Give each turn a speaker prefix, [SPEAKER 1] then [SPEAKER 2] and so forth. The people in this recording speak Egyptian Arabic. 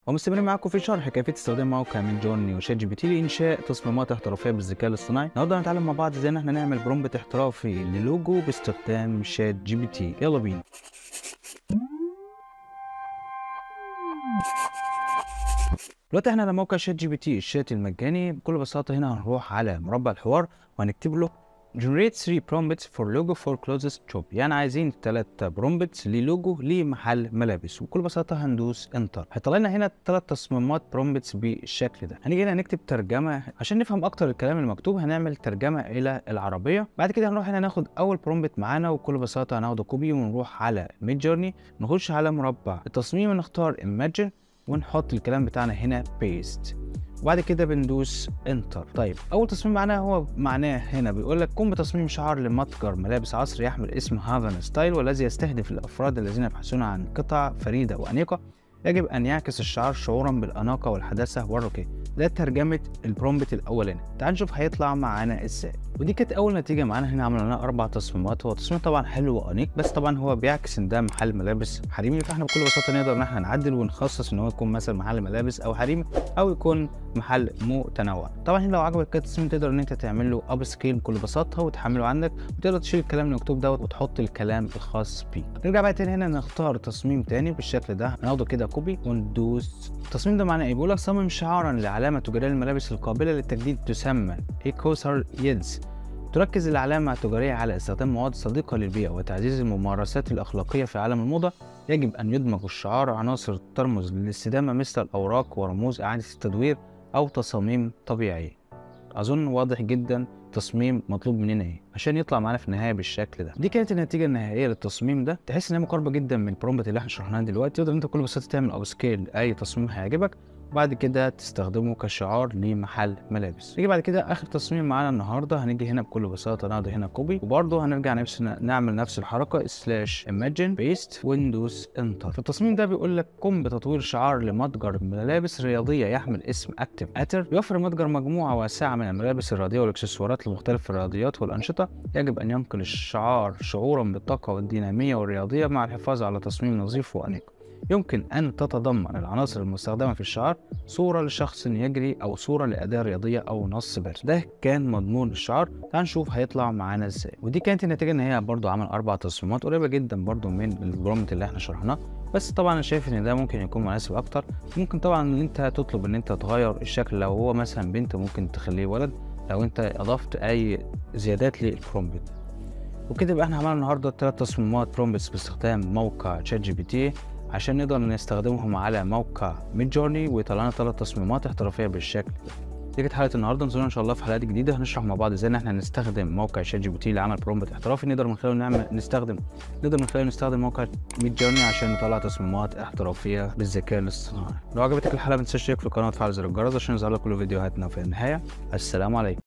[SPEAKER 1] ومستمرين معاكم في شرح كيفيه استخدام موقع من جورني وشات جي بي تي لانشاء تصميمات احترافيه بالذكاء الاصطناعي النهارده هنتعلم مع بعض ازاي ان احنا نعمل برومبت احترافي للوجو باستخدام شات جي بي تي يلا بينا دلوقتي احنا على موقع شات جي بي تي الشات المجاني بكل بساطه هنا هنروح على مربع الحوار وهنكتب له generate 3 prompts for logo for closest shop يعني عايزين ثلاث برومبتس للوجو لمحل ملابس وبكل بساطه هندوس انتر هيطلع لنا هنا ثلاث تصميمات برومبتس بالشكل ده هنيجي هنا نكتب ترجمه عشان نفهم اكتر الكلام المكتوب هنعمل ترجمه الى العربيه بعد كده هنروح هنا ناخد اول برومبت معانا وبكل بساطه هناخده كوبي ونروح على ميد جورني نخش على مربع التصميم نختار imagine ونحط الكلام بتاعنا هنا paste وبعد كده بندوس انتر طيب اول تصميم معانا هو معناه هنا بيقول لك قم بتصميم شعار لمتجر ملابس عصري يحمل اسم هافن ستايل والذي يستهدف الافراد الذين يبحثون عن قطع فريده وانيقه يجب ان يعكس الشعار شعورا بالاناقه والحداثه والرقي ده ترجمه البرومبت الاولاني تعال نشوف هيطلع معانا ازاي ودي كانت اول نتيجه معانا هنا عملنا لنا اربع تصميمات هو تصميم طبعا حلو وانيق بس طبعا هو بيعكس ان ده محل ملابس حريمي فاحنا بكل بساطه نقدر ان احنا نعدل ونخصص ان هو يكون مثلا محل ملابس او حريمي او يكون محل متنوع طبعا هنا لو عجبك كده التصميم تقدر ان انت تعمل له اب سكيل بكل بساطه وتحمله عندك وتقدر تشيل الكلام المكتوب دوت وتحط الكلام الخاص بيه نرجع بقى تاني هنا نختار تصميم تاني بالشكل ده هناخده كده كوبي وندوس التصميم ده معناه ايه بيقول لك صمم شعارا لعلامه تجاريه للملابس القابله للتجديد تسمى ايكوسر يدز تركز العلامة التجارية على استخدام مواد صديقة للبيئة وتعزيز الممارسات الأخلاقية في عالم الموضة يجب أن يدمج الشعار عناصر ترمز للاستدامة مثل الأوراق ورموز إعادة التدوير أو تصاميم طبيعية أظن واضح جدا تصميم مطلوب مننا ايه عشان يطلع معانا في النهايه بالشكل ده دي كانت النتيجه النهائيه للتصميم ده تحس ان هي مقاربه جدا من البرومبت اللي احنا شرحناه دلوقتي تقدر انت بكل بساطه تعمل اب سكيل اي تصميم هيعجبك وبعد كده تستخدمه كشعار لمحل ملابس نيجي بعد كده اخر تصميم معانا النهارده هنيجي هنا بكل بساطه ناخد هنا كوبي وبرده هنرجع نفس نعمل نفس الحركه سلاش ايماجين بيست ويندوز انتر في التصميم ده بيقول لك قم بتطوير شعار لمتجر ملابس رياضيه يحمل اسم اكتف اتر يوفر المتجر مجموعه واسعه من الملابس الرياضيه والاكسسوارات لمختلف الرياضيات والانشطه يجب ان ينقل الشعار شعورا بالطاقه والديناميه والرياضيه مع الحفاظ على تصميم نظيف وانيق يمكن أن تتضمن العناصر المستخدمة في الشعار صورة لشخص يجري أو صورة لأداة رياضية أو نص بارز ده كان مضمون الشعار تعال نشوف هيطلع معانا ازاي ودي كانت النتيجة إن هي برضو عمل أربع تصميمات قريبة جدا برضو من البرومت اللي احنا شرحناه بس طبعا انا شايف ان ده ممكن يكون مناسب اكتر ممكن طبعا ان انت تطلب ان انت تغير الشكل لو هو مثلا بنت ممكن تخليه ولد لو انت اضفت اي زيادات للبرومبت وكده يبقى احنا عملنا النهارده ثلاث تصميمات برومبتس باستخدام موقع شات جي بي تي عشان نقدر نستخدمهم على موقع ميد جورني ويطلع لنا ثلاث تصميمات احترافيه بالشكل دي كانت حلقه النهارده نزلنا ان شاء الله في حلقات جديده هنشرح مع بعض ازاي ان احنا نستخدم موقع شات جي بي تي لعمل برومبت احترافي نقدر من خلاله نعمل نستخدم نقدر من خلاله نستخدم موقع ميد جورني عشان نطلع تصميمات احترافيه بالذكاء الاصطناعي لو عجبتك الحلقه ما تنساش تشترك في القناه وتفعل زر الجرس عشان يظهر لك كل فيديوهاتنا في النهايه السلام عليكم